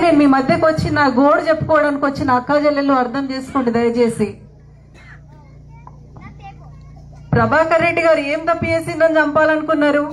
నేను మీ మధ్యకు వచ్చి నా గోడు చెప్పుకోవడానికి వచ్చిన అక్క చెల్లెళ్ళు అర్థం చేసుకోండి దయచేసి ప్రభాకర్ రెడ్డి గారు ఏం తప్పు చేసిందని చంపాలనుకున్నారు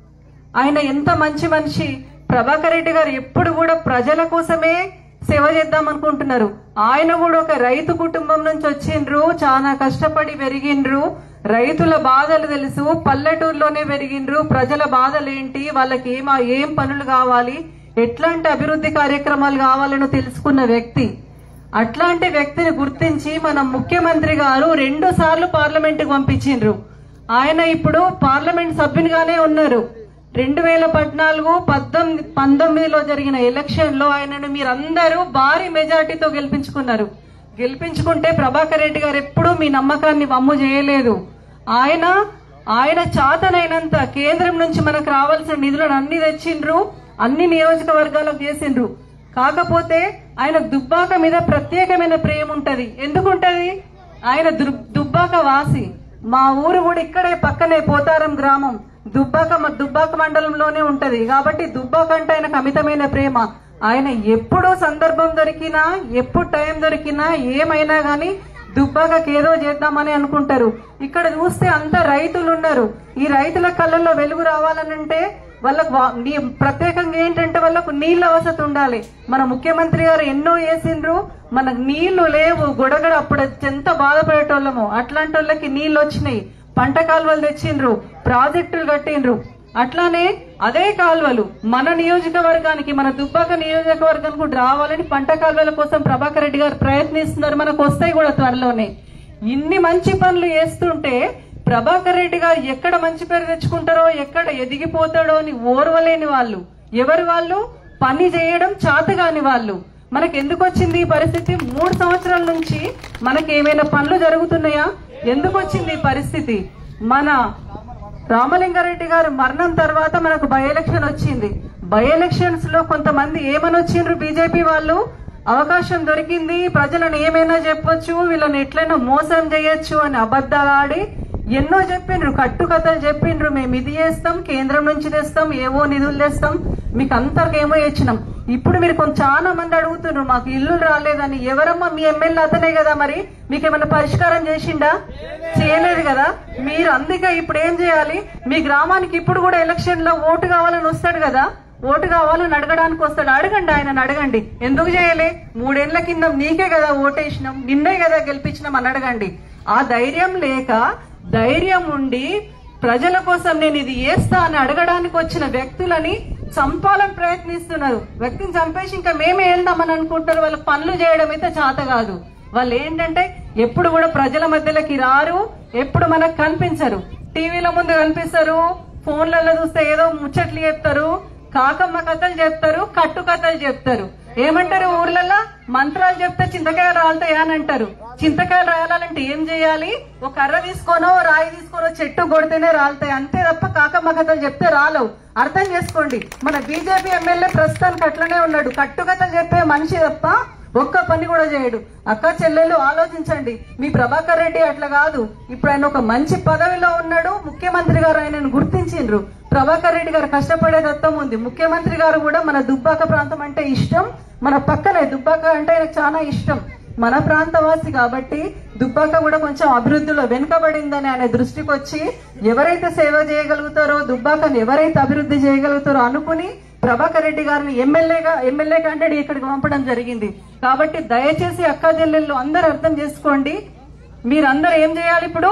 ఆయన ఎంత మంచి మనిషి ప్రభాకర్ రెడ్డి గారు ఎప్పుడు కూడా ప్రజల కోసమే సేవ చేద్దాం అనుకుంటున్నారు ఆయన కూడా ఒక రైతు కుటుంబం నుంచి వచ్చిండ్రు చాలా కష్టపడి పెరిగిండ్రు రైతుల బాధలు తెలుసు పల్లెటూరులోనే పెరిగిండ్రు ప్రజల బాధలు ఏంటి వాళ్ళకి ఏం ఏం పనులు కావాలి ఎట్లాంటి అభివృద్ధి కార్యక్రమాలు కావాలని తెలుసుకున్న వ్యక్తి అట్లాంటి వ్యక్తిని గుర్తించి మన ముఖ్యమంత్రి గారు రెండు సార్లు పార్లమెంట్ కు పంపించిండ్రు ఆయన ఇప్పుడు పార్లమెంట్ సభ్యునిగానే ఉన్నారు రెండు వేల పద్నాలుగు పద్దెనిమిది పంతొమ్మిదిలో జరిగిన ఎలక్షన్ లో ఆయనను మీరందరూ భారీ మెజార్టీతో గెలిపించుకున్నారు గెలిపించుకుంటే ప్రభాకర్ రెడ్డి గారు ఎప్పుడూ మీ నమ్మకాన్ని వమ్ము చేయలేదు ఆయన ఆయన చాతనైనంత కేంద్రం నుంచి మనకు రావాల్సిన నిధులను అన్ని తెచ్చిండ్రు అన్ని నియోజకవర్గాలకు చేసిండ్రు కాకపోతే ఆయన దుబ్బాక మీద ప్రత్యేకమైన ప్రేమ ఉంటది ఎందుకుంటది ఆయన దుర్- దుబ్బాక వాసి మా ఊరు కూడా ఇక్కడే పక్కనే పోతారం గ్రామం దుబ్బాక మ- దుబ్బాక మండలంలోనే ఉంటది కాబట్టి దుబ్బాక అంటే ఆయనకు అమితమైన ప్రేమ ఆయన ఎప్పుడు సందర్భం దొరికినా ఎప్పుడు టైం దొరికినా ఏమైనా గాని దుబ్బాకకి ఏదో చేద్దామని అనుకుంటారు ఇక్కడ చూస్తే అంత రైతులు ఉన్నారు ఈ రైతుల కళ్ళల్లో వెలుగు రావాలనంటే వాళ్ళకు వా- నీ- ప్రత్యేకంగా ఏంటంటే వాళ్ళకు నీళ్ళ వసతి ఉండాలి మన ముఖ్యమంత్రి గారు ఎన్నో వేసిండ్రు మనకు నీళ్లు లేవు గొడగడ అప్పుడు ఎంత బాధపడేటోళ్ళము అట్లాంటి వాళ్ళకి నీళ్లు వచ్చినాయి పంట కాలువలు తెచ్చిండ్రు ప్రాజెక్టులు కట్టిండ్రు అట్లానే అదే కాలువలు మన నియోజకవర్గానికి మన దుబ్బాక నియోజకవర్గానికి కూడా రావాలని పంట కాలువల కోసం ప్రభాకర్ రెడ్డి గారు ప్రయత్నిస్తున్నారు మనకు వస్తాయి కూడా త్వరలోనే ఇన్ని మంచి పనులు చేస్తుంటే ప్రభాకర్ రెడ్డి గారు ఎక్కడ మంచి పేరు తెచ్చుకుంటారో ఎక్కడ ఎదిగిపోతాడో అని ఓర్వలేని వాళ్ళు ఎవరు వాళ్ళు పని చేయడం చాతగాని వాళ్ళు మనకు ఎందుకు వచ్చింది ఈ పరిస్థితి మూడు సంవత్సరాల నుంచి మనకి ఏమైనా పనులు జరుగుతున్నాయా ఎందుకు వచ్చింది ఈ పరిస్థితి మన రామలింగారెడ్డి గారు మరణం తర్వాత మనకు బై ఎలక్షన్ వచ్చింది బై ఎలక్షన్స్ లో కొంతమంది ఏమని వచ్చిండ్రు బీజేపీ వాళ్ళు అవకాశం దొరికింది ప్రజలను ఏమైనా చెప్పొచ్చు వీళ్ళని ఎట్లయినా మోసం చేయొచ్చు అని అబద్ధాలు ఆడి ఎన్నో చెప్పిండ్రు కట్టుకథలు చెప్పిండ్రు మేము ఇది చేస్తాం కేంద్రం నుంచి తెస్తాం ఏవో నిధులు తెస్తాం మీకు అంతకు ఏమో ఇచ్చినాం ఇప్పుడు మీరు కొంచెం చాలా మంది అడుగుతున్నారు మాకు ఇల్లు రాలేదని ఎవరమ్మా మీ ఎమ్మెల్యే అతనే కదా మరి మీకు ఏమైనా పరిష్కారం చేసిండా చేయలేదు కదా మీరు అందుకే ఇప్పుడు ఏం చేయాలి మీ గ్రామానికి ఇప్పుడు కూడా ఎలక్షన్ లో ఓటు కావాలని వస్తాడు కదా ఓటు కావాలని అడగడానికి వస్తాడు అడగండి ఆయనను అడగండి ఎందుకు చేయలే మూడేళ్ల కింద నీకే కదా ఓటేసినాం నిన్నే కదా గెలిపించినాం అని అడగండి ఆ ధైర్యం లేక ధైర్యం ఉండి ప్రజల కోసం నేను ఇది చేస్తా అని అడగడానికి వచ్చిన వ్యక్తులని చంపాలని ప్రయత్నిస్తున్నారు వ్యక్తిని చంపేసి ఇంకా మేమే వెళ్దామని అనుకుంటారు వాళ్ళ పనులు చేయడం అయితే చేత కాదు వాళ్ళు ఏంటంటే ఎప్పుడు కూడా ప్రజల మధ్యలోకి రారు ఎప్పుడు మనకు కనిపించరు టీవీల ముందు కనిపిస్తారు ఫోన్లలో చూస్తే ఏదో ముచ్చట్లు చెప్తారు కాకమ్మ కథలు చెప్తారు కట్టు కథలు చెప్తారు ఏమంటారు ఊర్లలో మంత్రాలు చెప్తే చింతకాయలు రాలుతాయి అని అంటారు చింతకాయలు రాయాలంటే ఏం చేయాలి ఒక కర్ర తీసుకోనో రాయి తీసుకోనో చెట్టు కొడితేనే రాలుతాయి అంతే తప్ప కాకమ్మ కథలు చెప్తే రాలవు అర్థం చేసుకోండి మన బీజేపీ ఎమ్మెల్యే ప్రస్తుతానికి అట్లనే ఉన్నాడు కట్టు కథలు చెప్పే మనిషి తప్ప ఒక్క పని కూడా చేయడు అక్క చెల్లెలు ఆలోచించండి మీ ప్రభాకర్ రెడ్డి అట్లా కాదు ఇప్పుడు ఆయన ఒక మంచి పదవిలో ఉన్నాడు ముఖ్యమంత్రి గారు ఆయనను గుర్తించిండ్రు ప్రభాకర్ రెడ్డి గారు కష్టపడే దత్తం ఉంది ముఖ్యమంత్రి గారు కూడా మన దుబ్బాక ప్రాంతం అంటే ఇష్టం మన పక్కనే దుబ్బాక అంటే ఆయనకు చాలా ఇష్టం మన ప్రాంతవాసి కాబట్టి దుబ్బాక కూడా కొంచెం అభివృద్ధిలో వెనుకబడిందని ఆయన దృష్టికి వచ్చి ఎవరైతే సేవ చేయగలుగుతారో దుబ్బాకను ఎవరైతే అభివృద్ధి చేయగలుగుతారో అనుకుని ప్రభాకర్ రెడ్డి గారిని ఎమ్మెల్యేగా ఎమ్మెల్యే క్యాండిడేట్ ఇక్కడికి పంపడం జరిగింది కాబట్టి దయచేసి అక్క చెల్లెళ్ళు అందరూ అర్థం చేసుకోండి మీరందరూ ఏం చేయాలి ఇప్పుడు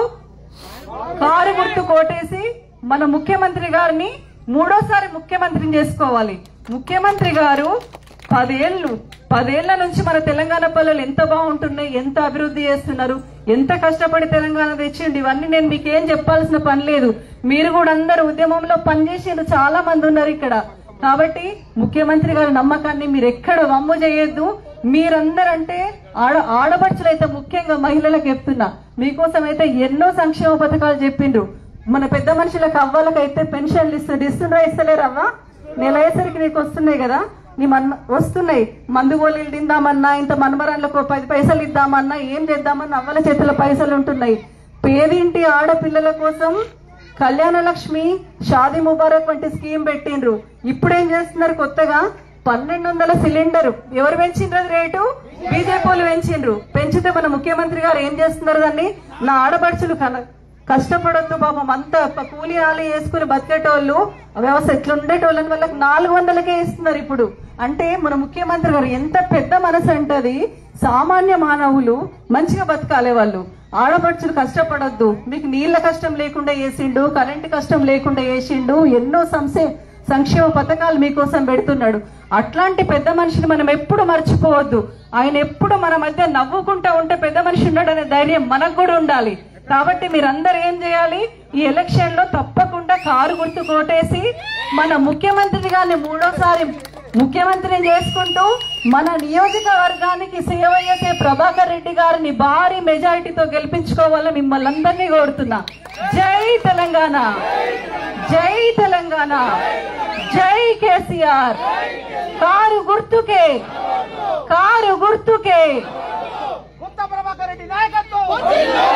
కారు గుర్తు కోటేసి మన ముఖ్యమంత్రి గారిని మూడోసారి ముఖ్యమంత్రిని చేసుకోవాలి ముఖ్యమంత్రి గారు పదేళ్ళు పదేళ్ల నుంచి మన తెలంగాణ పల్లెలు ఎంత బాగుంటున్నాయి ఎంత అభివృద్ధి చేస్తున్నారు ఎంత కష్టపడి తెలంగాణ తెచ్చిండు ఇవన్నీ నేను మీకు ఏం చెప్పాల్సిన పని లేదు మీరు కూడా అందరు ఉద్యమంలో పనిచేసిండ్రు చాలా మంది ఉన్నారు ఇక్కడ కాబట్టి ముఖ్యమంత్రి గారి నమ్మకాన్ని మీరు ఎక్కడ వమ్ము చేయొద్దు మీరందరంటే ఆడ ఆడపడుచులైతే ముఖ్యంగా మహిళలకు చెప్తున్నా మీకోసం అయితే ఎన్నో సంక్షేమ పథకాలు చెప్పిండ్రు మన పెద్ద మనుషులకు అవ్వాలకైతే పెన్షన్లు ఇస్తుంది ఇస్తున్నారా ఇస్తలేరవ్వా నెల అయ్యేసరికి నీకు వస్తున్నాయి కదా నీ మన్ వస్తున్నాయి మందు గోళీలు తిందామన్నా ఇంత మన్మరాళ్ళకు ఓ పది పైసలు ఇద్దామన్నా ఏం చేద్దామన్నా అవ్వల చేతుల పైసలు ఉంటున్నాయి పేదింటి ఆడపిల్లల కోసం కళ్యాణ లక్ష్మి షాదీ ముబారక్ వంటి స్కీమ్ పెట్టిండ్రు ఇప్పుడు ఏం చేస్తున్నారు కొత్తగా పన్నెండు వందల సిలిండర్ ఎవరు పెంచిండ్రు అది రేటు బీజేపీ వాళ్ళు పెంచిండ్రు పెంచితే మన ముఖ్యమంత్రి గారు ఏం చేస్తున్నారు దాన్ని నా ఆడపడుచులు కన కష్టపడొద్దు పాపం అంతా ప- కూలి ఆలు వేసుకుని బతికేటోళ్ళు వ్యవస్థ ఎట్లుండేటోళ్ళని వాళ్ళకి నాలుగు వందలకే ఇస్తున్నారు ఇప్పుడు అంటే మన ముఖ్యమంత్రి గారు ఎంత పెద్ద మనసు అంటది సామాన్య మానవులు మంచిగా బతకాలే వాళ్ళు ఆడపడుచులు కష్టపడొద్దు మీకు నీళ్ల కష్టం లేకుండా వేసిండు కరెంటు కష్టం లేకుండా వేసిండు ఎన్నో సంశే సంక్షేమ పథకాలు మీకోసం పెడుతున్నాడు అట్లాంటి పెద్ద మనిషిని మనం ఎప్పుడు మర్చిపోవద్దు ఆయన ఎప్పుడు మన మధ్య నవ్వుకుంటా ఉంటే పెద్ద మనిషి ఉన్నాడనే ధైర్యం మనకు కూడా ఉండాలి కాబట్టి మీరందరూ ఏం చేయాలి ఈ ఎలక్షన్ లో తప్పకుండా కారు గుర్తు కోటేసి మన ముఖ్యమంత్రి గారిని మూడోసారి ముఖ్యమంత్రిని చేసుకుంటూ మన నియోజకవర్గానికి సేవ చేసే ప్రభాకర్ రెడ్డి గారిని భారీ మెజారిటీతో గెలిపించుకోవాలని మిమ్మల్ని అందరినీ కోరుతున్నా జై తెలంగాణ జై తెలంగాణ జై కేసీఆర్ కారు గుర్తుకే కారు గుర్తుకే కొత్త ప్రభాకర్ రెడ్డి నాయకత్వం